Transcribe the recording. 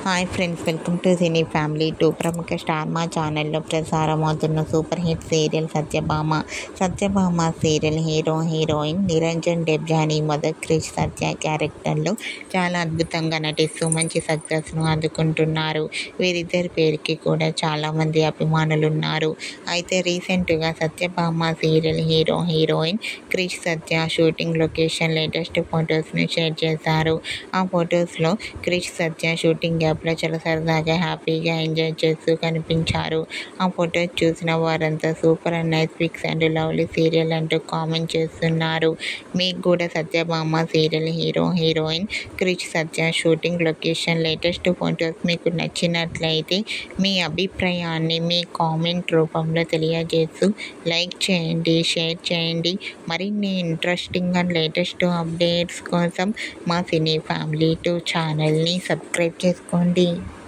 hi friends welcome to cine family two ప్రముఖ star Maa ఛానల్లో ప్రసారమవుతున్న super hit serial Satyabhama Satyabhama serial hero heroine Niranjan Debjani మొదటి క్రిష్ సత్య క్యారెక్టర్లో చాలా అద్భుతంగా నటిస్తూ మంచి సక్సెస్ను అందుకుంటున్నారు వీరిద్దరి పేరుకి కూడా చాలామంది అభిమానులు ఉన్నారు అయితే రీసెంట్గా Satyabhama serial hero heroine Krish Satya shooting location latest ఫొటోస్ని షేర్ చేశారు ఆ ఫొటోస్లో క్రిష్ సత్య షూటింగ్ గ్యాప్లో చాలా సరదాగా హ్యాపీగా ఎంజాయ్ చేస్తూ కనిపించారు ఆ ఫొటోస్ చూసిన వారంతా super and nice pics and lovely serial అంటూ కామెంట్ చేస్తున్నారు మీకు కూడా Satyabhama serial hero heroine Krish Satya shooting location latest photos మీకు నచ్చినట్లయితే మీ అభిప్రాయాన్ని మీ కామెంట్ రూపంలో తెలియజేస్తూ లైక్ చేయండి షేర్ చేయండి మరిన్ని ఇంట్రెస్టింగ్ అండ్ లేటెస్ట్ అప్డేట్స్ కోసం మా సినీ ఫ్యామిలీ టూ ఛానల్ని సబ్స్క్రైబ్ చేసుకోండి